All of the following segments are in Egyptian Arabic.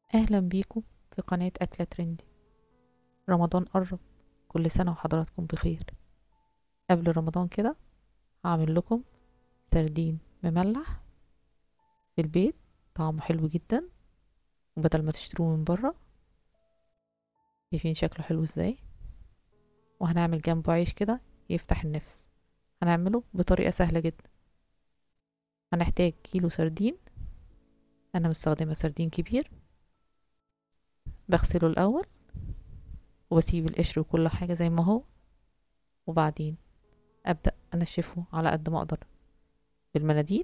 أهلا بيكم في قناة أكلة ترندي رمضان قرب كل سنة وحضراتكم بخير قبل رمضان كده هعمل لكم سردين مملح في البيت طعمه حلو جدا وبدل ما تشتروه من برا شايفين شكله حلو ازاي وهنعمل جنبه عيش كده يفتح النفس هنعمله بطريقة سهلة جدا هنحتاج كيلو سردين انا مستخدمة سردين كبير بغسله الاول وبسيب القشر وكل حاجة زي ما هو وبعدين ابدأ انشفه على قد ما اقدر بالمناديل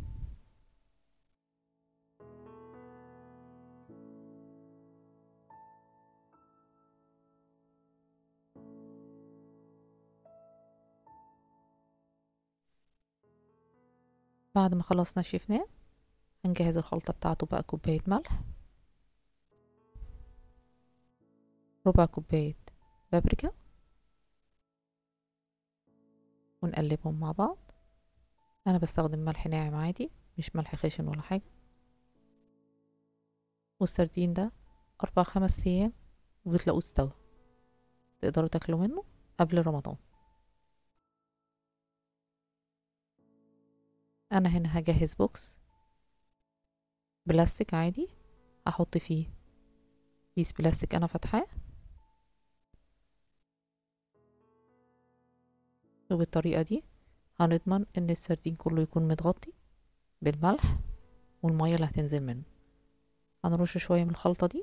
بعد ما خلاص نشفناه هنجهز الخلطة بتاعته بقى كوباية ملح ربع كوباية بابريكا ونقلبهم مع بعض انا بستخدم ملح ناعم عادي مش ملح خشن ولا حاجة والسردين ده اربع خمس ايام وبتلاقوه استوى تقدروا تاكلوا منه قبل رمضان انا هنا هجهز بوكس بلاستيك عادي هحط فيه كيس بلاستيك انا فاتحاه وبالطريقة دي هنضمن ان السردين كله يكون متغطي بالملح والمية اللي هتنزل منه هنرش شوية من الخلطة دي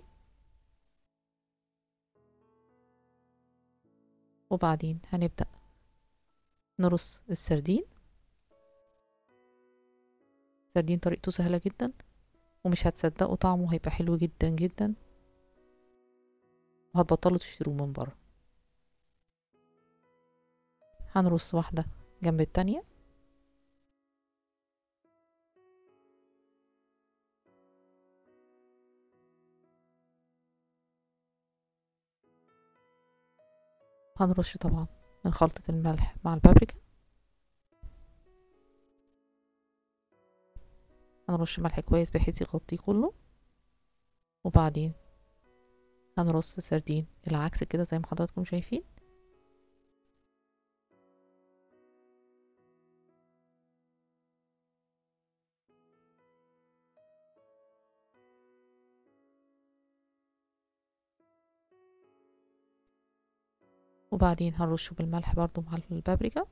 وبعدين هنبدأ نرص السردين السردين طريقته سهلة جدا ومش هتصدقوا طعمه هيبقى حلو جدا جدا وهتبطلوا تشتروه من بره هنرص واحدة جنب التانية هنرش طبعا من خلطة الملح مع البابريكا هنرش ملح كويس بحيث يغطيه كله وبعدين هنرص سردين العكس كده زي ما حضراتكم شايفين وبعدين هنرشه بالملح برضو مع البابريكا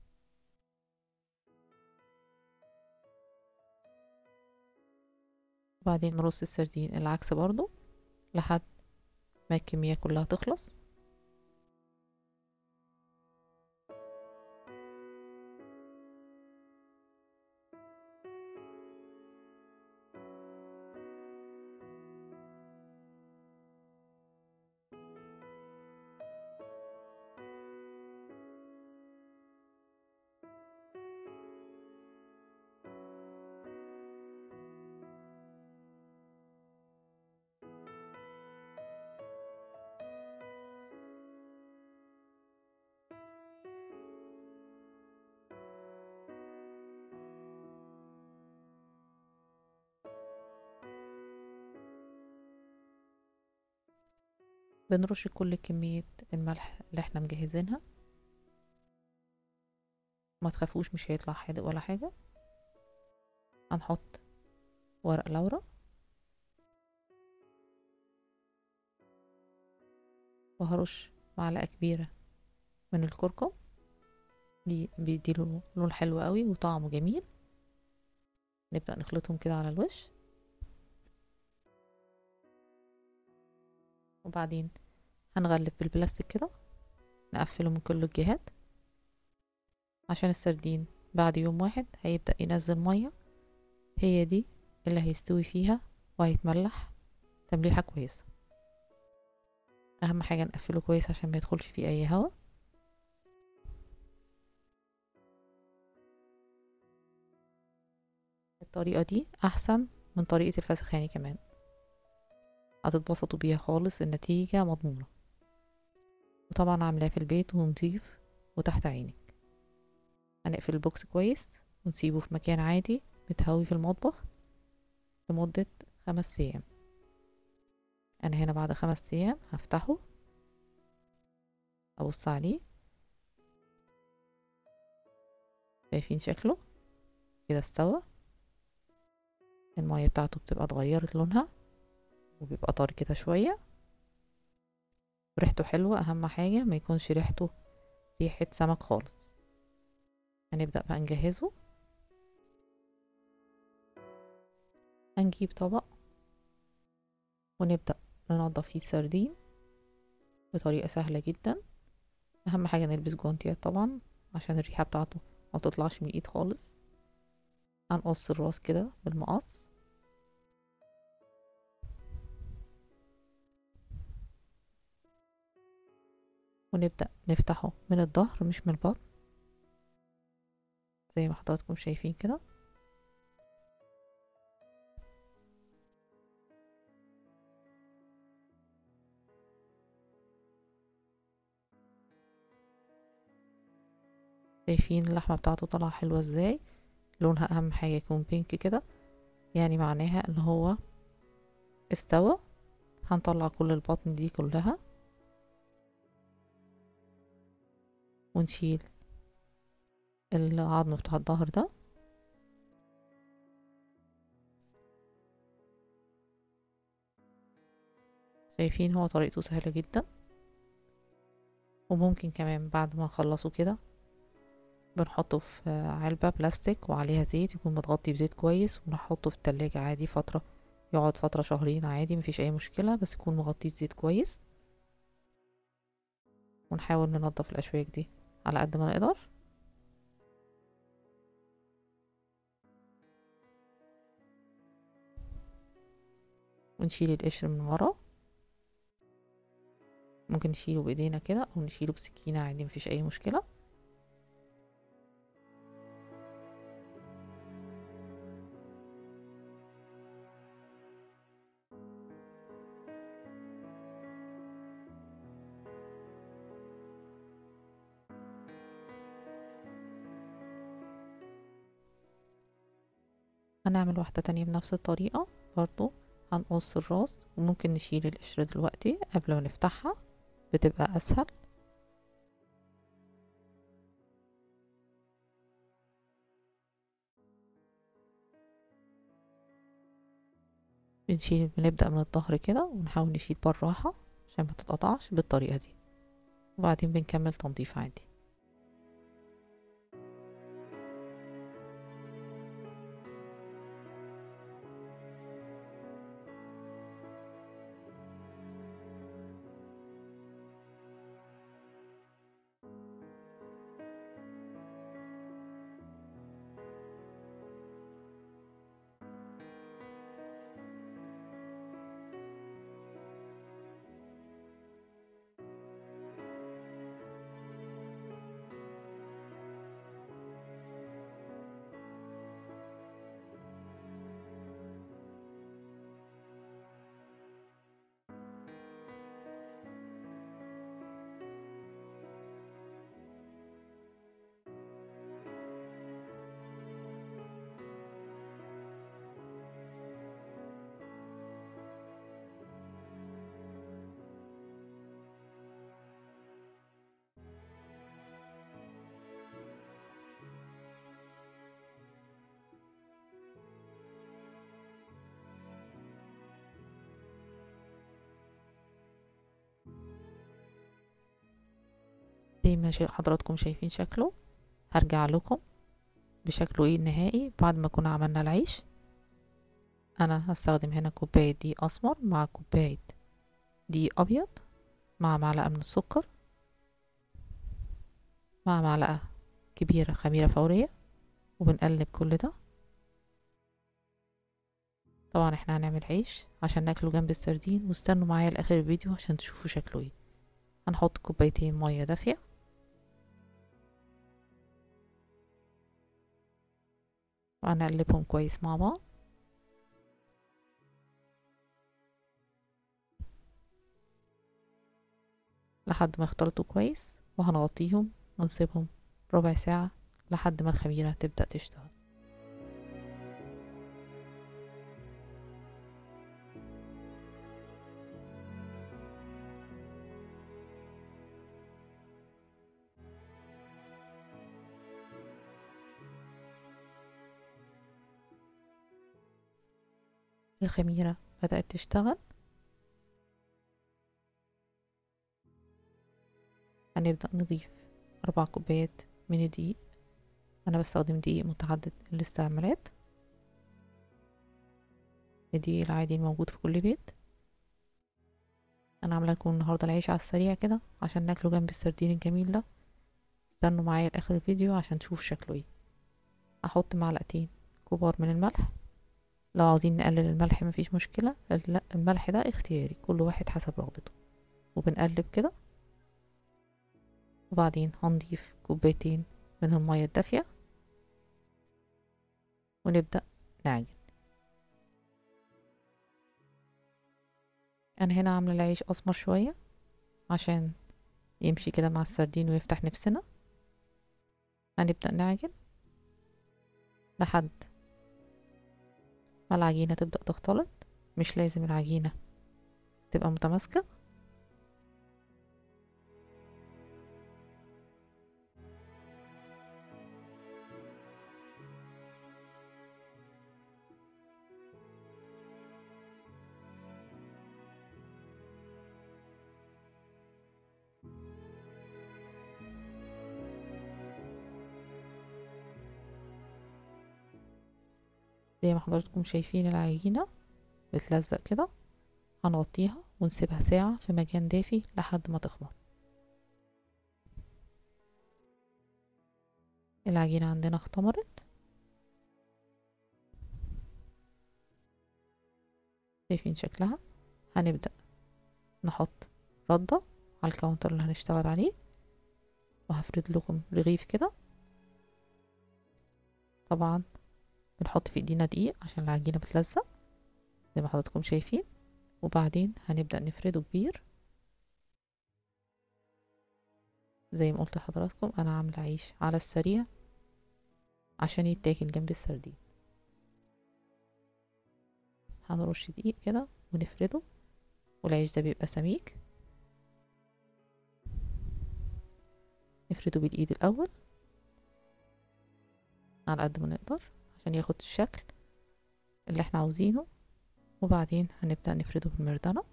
وبعدين نرص السردين العكس برضو لحد ما الكمية كلها تخلص بنرش كل كمية الملح اللي احنا مجهزينها ما تخافوش مش هيطلع حادق ولا حاجة هنحط ورق لورا وهرش معلقة كبيرة من الكركم دي بيديله لون حلو قوي وطعمه جميل نبدأ نخلطهم كده على الوش وبعدين هنغلف بالبلاستيك كده نقفله من كل الجهات عشان السردين بعد يوم واحد هيبدأ ينزل مية هي دي اللي هيستوي فيها وهيتملح تمليحة كويسة أهم حاجة نقفله كويس عشان ما يدخلش فيه أي هوا الطريقة دي أحسن من طريقة الفسخاني كمان هتتبسطوا بيها خالص النتيجة مضمونة وطبعا عاملاه في البيت ونضيف وتحت عينك هنقفل البوكس كويس ونسيبه في مكان عادي متهوي في المطبخ لمدة خمس أيام انا هنا بعد خمس ايام هفتحه ابص عليه شايفين شكله كده استوى المية بتاعته بتبقى اتغيرت لونها وبيبقى طري كده شوية وريحته حلوة اهم حاجة ما يكونش ريحته ريحة سمك خالص هنبدأ بقى نجهزه هنجيب طبق ونبدأ ننضف فيه السردين بطريقة سهلة جدا اهم حاجة نلبس جوانتيات طبعا عشان الريحة بتاعته ما تطلعش من الايد خالص هنقص الراس كده بالمقص ونبدأ نفتحه من الظهر مش من البطن زي ما حضراتكم شايفين كده شايفين اللحمة بتاعته طالعة حلوة ازاي لونها اهم حاجة يكون بينك كده يعني معناها ان هو استوى هنطلع كل البطن دي كلها ونشيل العظم بتاع الظهر ده شايفين هو طريقته سهلة جدا وممكن كمان بعد ما نخلصه كده بنحطه في علبة بلاستيك وعليها زيت يكون متغطي بزيت كويس ونحطه في التلاجة عادي فترة يقعد فترة شهرين عادي مفيش اي مشكلة بس يكون مغطيه زيت كويس ونحاول ننضف الاشواك دي على قد ما نقدر ونشيل القشر من ورا ممكن نشيله بايدينا كده او نشيله بسكينة عادي مفيش اي مشكلة هنعمل واحدة تانية بنفس الطريقة برضو هنقص الراس وممكن نشيل القشر دلوقتي قبل ما نفتحها بتبقى اسهل بنشيل بنبدأ من الظهر كده ونحاول نشيل بالراحة عشان ما تتقطعش بالطريقة دي وبعدين بنكمل تنظيف عادي زي ما شا- حضراتكم شايفين شكله هرجع لكم بشكله ايه النهائي بعد ما كنا عملنا العيش انا هستخدم هنا كوباية دقيق اسمر مع كوباية دقيق ابيض مع معلقة من السكر مع معلقة كبيرة خميرة فورية وبنقلب كل ده طبعا احنا هنعمل عيش عشان ناكله جنب السردين واستنوا معايا لاخر الفيديو عشان تشوفوا شكله ايه هنحط كوبايتين مية دافية وهنقلبهم كويس مع بعض لحد ما يختلطوا كويس وهنغطيهم ونسيبهم ربع ساعة لحد ما الخميرة تبدأ تشتغل الخميرة بدأت تشتغل هنبدأ نضيف أربع كوبايات من الدقيق أنا بستخدم دقيق متعدد الاستعمالات الدقيق العادي الموجود في كل بيت أنا عاملة لكم النهاردة العيش على السريع كده عشان ناكله جنب السردين الجميل ده استنوا معايا لآخر الفيديو عشان تشوفوا شكله ايه أحط معلقتين كبار من الملح لو عاوزين نقلل الملح مفيش مشكلة لا الملح ده اختياري كل واحد حسب رغبته وبنقلب كده وبعدين هنضيف كوبايتين من المية الدافية ونبدأ نعجن أنا هنا عاملة العيش أسمر شوية عشان يمشي كده مع السردين ويفتح نفسنا هنبدأ نعجن لحد ما العجينة تبدأ تختلط مش لازم العجينة تبقى متماسكة زي ما حضراتكم شايفين العجينة بتلزق كده هنغطيها ونسيبها ساعة في مكان دافي لحد ما تخمر العجينة عندنا اختمرت شايفين شكلها هنبدأ نحط ردة على الكاونتر اللي هنشتغل عليه وهفرد لكم رغيف كده طبعا بنحط في ايدينا دقيق عشان العجينة بتلزق زي ما حضراتكم شايفين وبعدين هنبدأ نفرده كبير زي ما قلت لحضراتكم انا عاملة عيش على السريع عشان يتاكل جنب السردين هنرش دقيق كده ونفرده والعيش ده بيبقى سميك نفرده بالايد الاول على قد ما نقدر عشان ياخد الشكل اللي احنا عاوزينه وبعدين هنبدأ نفرده بالمردنة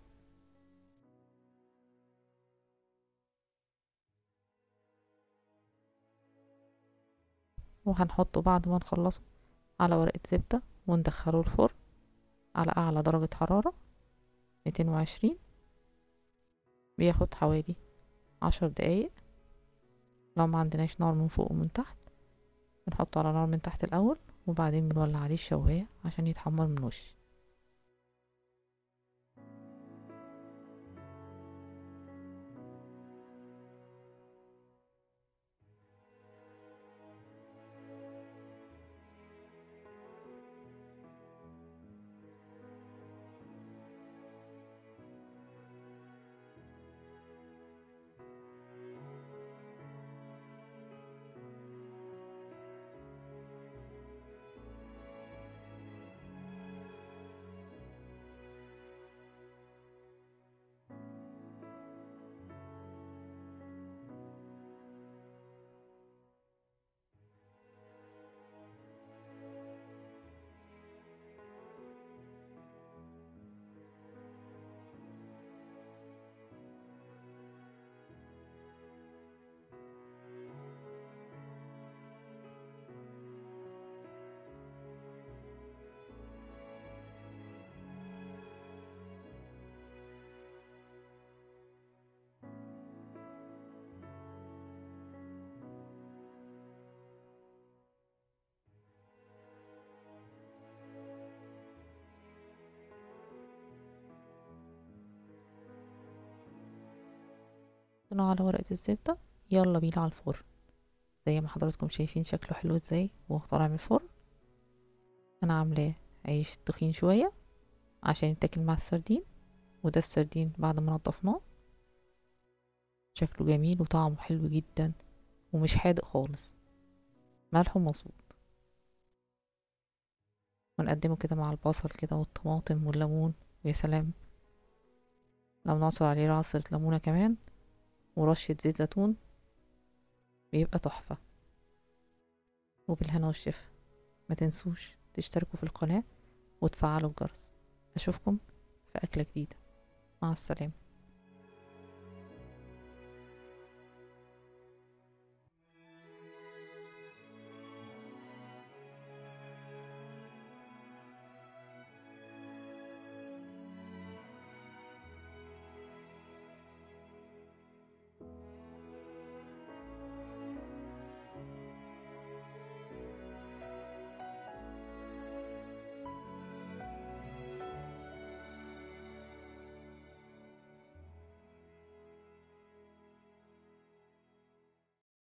وهنحطه بعد ما نخلصه على ورقة زبدة وندخله الفرن على أعلى درجة حرارة ميتين وعشرين بياخد حوالي عشر دقايق لو ما عندناش نار من فوق ومن تحت بنحطه على نار من تحت الأول وبعدين بنولع عليه الشواية عشان يتحمر من وش حطيناه على ورقة الزبدة يلا بينا على الفرن زي ما حضراتكم شايفين شكله حلو ازاي وهو طالع من الفرن انا عاملاه عيش تخين شوية عشان يتاكل مع السردين وده السردين بعد ما نضفناه شكله جميل وطعمه حلو جدا ومش حادق خالص ملحه مظبوط ونقدمه كده مع البصل كده والطماطم والليمون ويا سلام لو نعصر عليه عصرة ليمونة كمان ورشة زيت زيتون بيبقى تحفة وبالهنا والشفا ما تنسوش تشتركوا في القناة وتفعلوا الجرس اشوفكم في اكلة جديدة مع السلامة